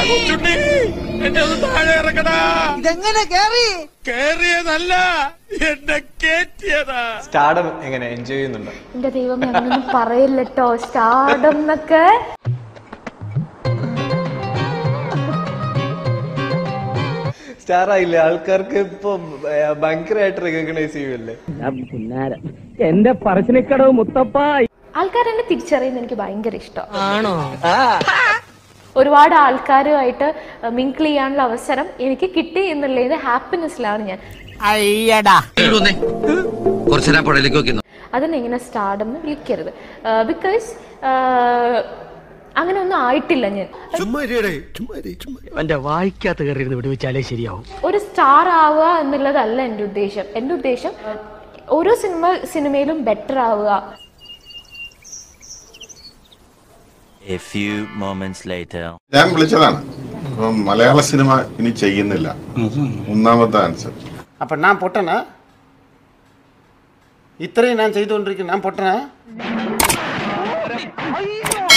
കൊച്ചുണ്ണി എന്നെ ഒന്ന് താഴെ ഇറക്കടാ ഇതെങ്ങനെ കേറി കേറിയതല്ല എന്നെ കേറ്റിയതാ സ്റ്റാർഡം എങ്ങനെ എൻജോയ് ചെയ്യുന്നുണ്ടോ എന്റെ ദൈവമേ അങ്ങനൊന്നും പറയില്ലട്ടോ സ്റ്റാർഡം എന്നൊക്കെ സ്റ്റാർ ആയില്ലേ ആൾക്കാർക്ക് ഇപ്പൊ ഭയങ്കരമായിട്ട് റെക്കഗ്നൈസ് ചെയ്യുമല്ലേ എന്റെ പറശ്ശിനിക്കടവ് മുത്തപ്പ ആൾക്കാർ എന്നെ തിരിച്ചറിയുന്ന എനിക്ക് ഭയങ്കര ഇഷ്ടം ആണോ ഒരുപാട് ആൾക്കാരുമായിട്ട് മിങ്കിൾ ചെയ്യാനുള്ള അവസരം എനിക്ക് കിട്ടി എന്നുള്ളതിന്റെ ഹാപ്പിനെസ്സിലാണ് ഞാൻ അയ്യടാ കുറച്ചേരാ പുഴയിലേക്ക് നോക്കുന്നു അതിനെ ഇങ്ങനെ സ്റ്റാർഡം എന്ന് വിളിക്കരുത് ബിക്കോസ് അങ്ങനെ ഒന്നും ആയിട്ടില്ല ഞാൻ എന്റെ വായിക്കാത്ത കയറിയിരുന്ന് വിടുവിച്ചാലേ ശരിയാവും ഒരു സ്റ്റാർ ആവുക എന്നുള്ളതല്ല എൻ്റെ ഉദ്ദേശം എൻ്റെ ഉദ്ദേശം ഓരോ സിനിമ സിനിമയിലും ബെറ്റർ ആവുക A few moments later. ഞാൻ വിളിച്ചതാണ് അപ്പം മലയാള സിനിമ ഇനി ചെയ്യുന്നില്ല ഒന്നാമത്തെ ആൻസർ அப்போ நான் பொட்டனா இத்தனையும் நான் செய்து கொண்டிருக்கேன் நான் பொட்டனா